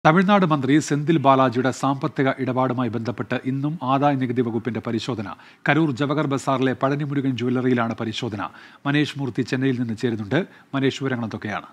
തമിഴ്നാട് മന്ത്രി സെന്തിൽ ബാലാജിയുടെ സാമ്പത്തിക ഇടപാടുമായി ബന്ധപ്പെട്ട് ഇന്നും ആദായ നികുതി വകുപ്പിന്റെ പരിശോധന കരൂർ ജവഹർ ബസാറിലെ പഴനിമുരുകൻ ജ്വല്ലറിയിലാണ് പരിശോധന മനേഷ് മൂർത്തി ചെന്നൈയിൽ നിന്ന് ചേരുന്നുണ്ട് മനേഷ് വിവരങ്ങൾ എന്തൊക്കെയാണ്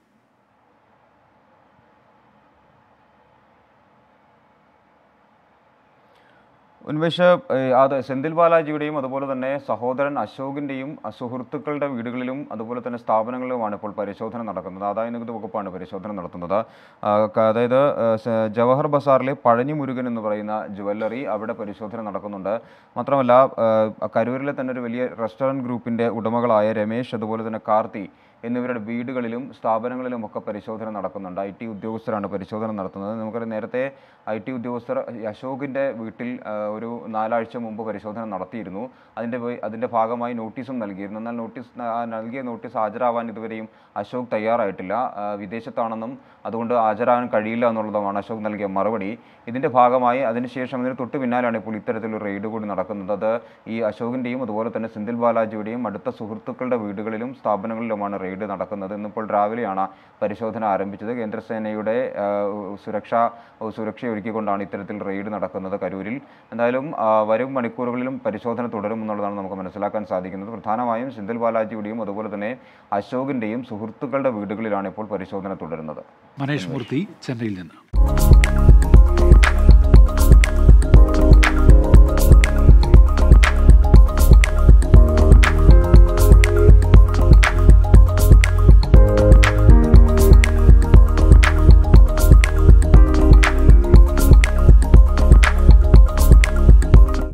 ഉന്മേഷ് ഏഹ്, അത് സെന്തിൽ ബാലാജിയുടെയും അതുപോലെ തന്നെ സഹോദരൻ അശോകിൻ്റെയും സുഹൃത്തുക്കളുടെ വീടുകളിലും അതുപോലെ തന്നെ സ്ഥാപനങ്ങളിലുമാണ് ഇപ്പോൾ പരിശോധന നടക്കുന്നത് ആദായ നികുതി വകുപ്പാണ് പരിശോധന നടത്തുന്നത് ആ, ക- അതായത് ഏഹ്, സ- ജവഹർ ബസാറിലെ പഴനി മുരുകൻ എന്ന് പറയുന്ന ജ്വല്ലറി അവിടെ പരിശോധന നടക്കുന്നുണ്ട് മാത്രമല്ല ഏഹ്, കരൂരിലെ തന്നെ ഒരു വലിയ റെസ്റ്റോറൻറ്റ് ഗ്രൂപ്പിൻ്റെ ഉടമകളായ രമേശ് അതുപോലെ തന്നെ കാർത്തി എന്നിവരുടെ വീടുകളിലും സ്ഥാപനങ്ങളിലും ഒക്കെ പരിശോധന നടക്കുന്നുണ്ട് ഐ ടി ഉദ്യോഗസ്ഥരാണ് പരിശോധന നടത്തുന്നത് നമുക്കറിയാം നേരത്തെ ഐ ടി ഉദ്യോഗസ്ഥർ ഈ അശോകിൻ്റെ വീട്ടിൽ ആ, ഒരു നാലാഴ്ച മുമ്പ് പരിശോധന നടത്തിയിരുന്നു അതിൻ്റെ വേ- അതിൻ്റെ ഭാഗമായി നോട്ടീസും നൽകിയിരുന്നു എന്നാൽ നോട്ടീസ് ആ, നൽകിയ നോട്ടീസ് ഹാജരാവാൻ ഇതുവരെയും അശോക് തയ്യാറായിട്ടില്ല ആ, വിദേശത്താണെന്നും അതുകൊണ്ട് ഹാജരാകാൻ കഴിയില്ല എന്നുള്ളതുമാണ് അശോക് നൽകിയ മറുപടി ഇതിൻ്റെ ഭാഗമായി അതിനുശേഷം ഇതിന് തൊട്ട് പിന്നാലെയാണ് ഇപ്പോൾ ഇത്തരത്തിലൊരു റെയ്ഡ് കൂടി നടക്കുന്നത് അത് ഈ അശോകിൻ്റെയും അതുപോലെ തന്നെ സെന്തിൽ ബാലാജിയുടെയും അടുത്ത സുഹൃത്തുക്കളുടെ വീടുകളിലും സ്ഥാപനങ്ങളിലുമാണ് റെയ്ഡ് നടക്കുന്നത് ഇന്നിപ്പോൾ രാവിലെയാണ് പരിശോധന ആരംഭിച്ചത് കേന്ദ്രസേനയുടെ ആ, സുരക്ഷ സുരക്ഷ ഒരുക്കിക്കൊണ്ടാണ് ഇത്തരത്തിൽ റെയ്ഡ് നടക്കുന്നത് കരൂരിൽ എന്തായാലും ആ, വരും മണിക്കൂറുകളിലും പരിശോധന തുടരും എന്നുള്ളതാണ് നമുക്ക് മനസ്സിലാക്കാൻ സാധിക്കുന്നത് പ്രധാനമായും സെന്തിൽ ബാലാജിയുടെയും അതുപോലെ തന്നെ അശോകിൻ്റെയും സുഹൃത്തുക്കളുടെ വീടുകളിലാണ് ഇപ്പോൾ പരിശോധന തുടരുന്നത് മനേഷ് മൂർത്തി ചെന്നൈയിൽ നിന്ന്